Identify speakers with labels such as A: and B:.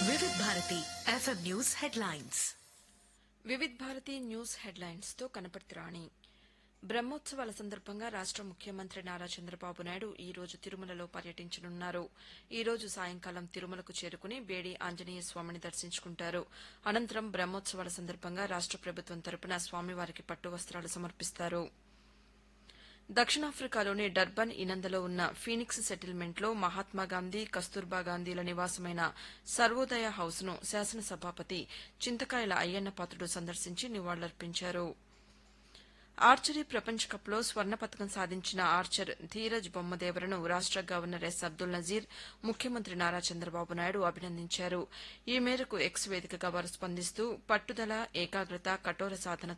A: వివిధ Bharati FM news headlines
B: Vividh Bharati news headlines తో కనపర్తి రాణి బ్రహ్మోత్సవాల సందర్భంగా రాష్ట ముఖ్యమంత్రి నారా చంద్రబాబు నాయుడు ఈ రోజు తిరుమలలో పర్యటించనున్నారు ఈ రోజు సాయంకాలం తిరుమలకు చేరుకుని బేడి ఆంజనేయ స్వామిని దర్శించుకుంటారు అనంతరం బ్రహ్మోత్సవాల సందర్భంగా రాష్ట ప్రభుత్వం తరపున స్వామివారికి పట్టు వస్త్రాలు సమర్పిస్తారు దక్షిణాఫ్రికాలోని డర్బన్ ఇనందలో ఉన్న ఫీనిక్స్ సెటిల్మెంట్లో మహాత్మాగాంధీ కస్తూర్బా గాంధీల నివాసమైన సర్వోదయ హౌస్ను శాసనసభాపతి చింతకాయల అయ్యన్న పాత్రుడు సందర్శించి నివాళులర్పించారు ఆర్చరీ ప్రపంచ కప్లో స్వర్ణ పతకం సాధించిన ఆర్చర్ ధీరజ్ బొమ్మదేవరను రాష్ట గవర్నర్ ఎస్ అబ్దుల్ నజీర్ ముఖ్యమంత్రి నారా చంద్రబాబు నాయుడు అభినందించారు ఈ మేరకు ఎక్స్ వేదికగా వారు స్పందిస్తూ పట్టుదల ఏకాగ్రత కఠోర సాధన